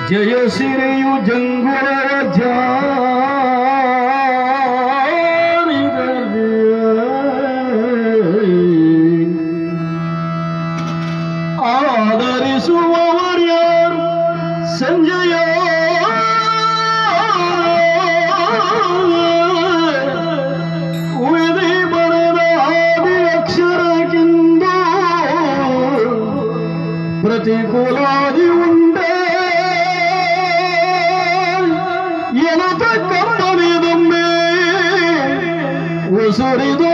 ಜಯ ಸಿರಿಯು ಜಂಗುಳ ಆದರಿಸುವವರ್ಯಾರು ಸಂಜಯ ಉಳಿದಿ ಬರೆದ ಆದಿ ಅಕ್ಷರಕ್ಕಿಂದು ಪ್ರತಿಕೂಲಾದಿ ಉಂಟೆ ಎನುತ ಕಮ್ಮನಿದೊಮ್ಮೆ ಉಸುರಿದು